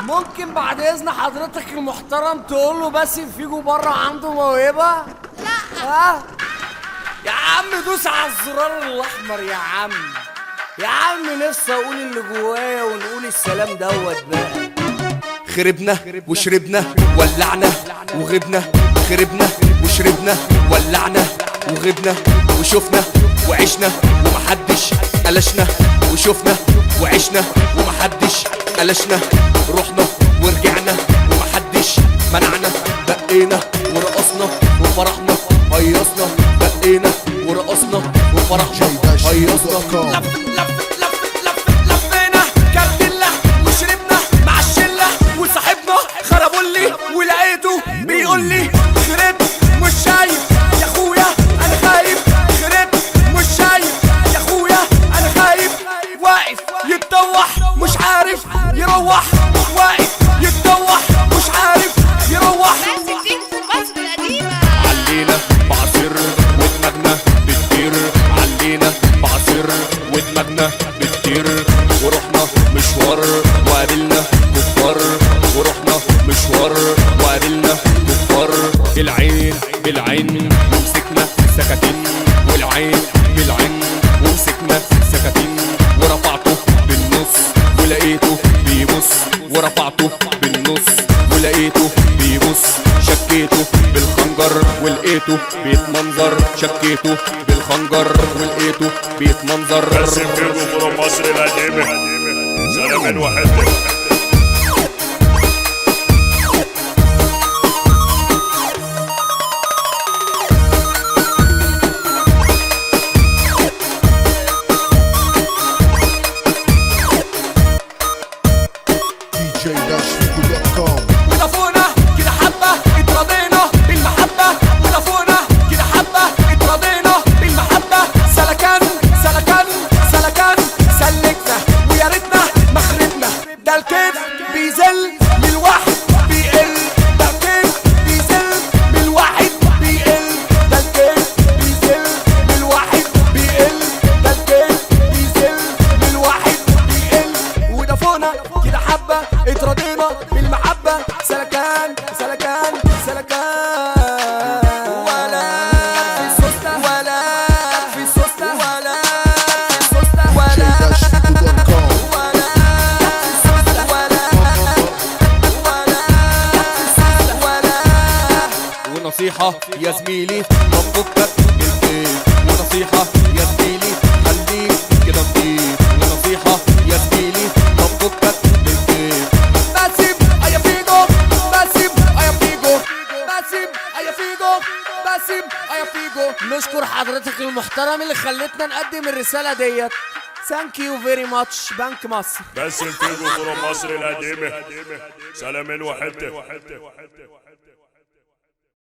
ممكن بعد اذن حضرتك المحترم تقول له باسم فيجو بره عنده موهبه لا ها يا عم دوس على الزرار الاحمر يا عم يا عم نفسي اقول اللي جوايا ونقول السلام دوت بقى خربنا وشربنا ولعنا وغبنا خربنا وشربنا ولعنا وغبنا وشفنا وعشنا ومحدش قلشنا وشفنا وعشنا ومحدش قلشنا رحنا ورجعنا ومحدش منعنا بقينا ورقصنا وفرحنا هيصنا بقينا ورقصنا وفرحنا هيصنا لف لف لف لف لفينا كرتلة وشربنا مع الشلة وصاحبنا خربولي ولقيته بيقول لي خربت مش شايف يا اخويا انا خايف خربت مش شايف يا اخويا انا خايف واقف يتطوح مش عارف يروح واقف يتطوح مش عارف يروح بس فيك في مصر القديمة علينا بعصر ودماغنا بتطير علينا بعصر ودماغنا بتطير ورحنا مشوار وقابلنا كفار ورحنا مشوار وقابلنا كفار العين بالعين ومسكنا سكاكين والعين بالعين ومسكنا سكاكين ورفعته بالنص ولقيته بيبص ورفعته بالنص ولقيته بيبص شكيته بالخنجر ولقيته بيتمنظر شكيته بالخنجر ولقيته بيتمنظر بس فيجو فروم مصر القديمة سلام وحدة dj-fico.com ودفونا كده حبة اتراضينا بالمحبة ودفونا كده حبة اتراضينا بالمحبة سلكان سلكان سلكان سلكنا ويا ريتنا مخربنا ده الكيف بيزل من الواحد بيقل ده الكيف بيزل من الواحد بيقل ده الكيف بيزل من الواحد بيقل ده الكيف بيزل من الواحد بيقل ودفونا كده حبة اتراضينا بالمحبة سلكان سلكان سلكان ولا في السوستة ولا في السوستة ولا في السوستة ولا dj-fico.com ولا في السوستة ولا ولا في السوستة ولا ونصيحة يا زميلي ما تفكك البيت ونصيحة يا زميلي خليك كده نضيف ونصيحة يا زميلي ما تفكك البيت باسم ايا فيجو باسم ايا فيجو باسم ايا فيجو باسم ايا فيجو نشكر حضرتك المحترم اللي خلتنا نقدم الرسالة ديت ثانك يو فيري ماتش بنك مصر بس فيجو فروم مصر القديمة سلام وحدة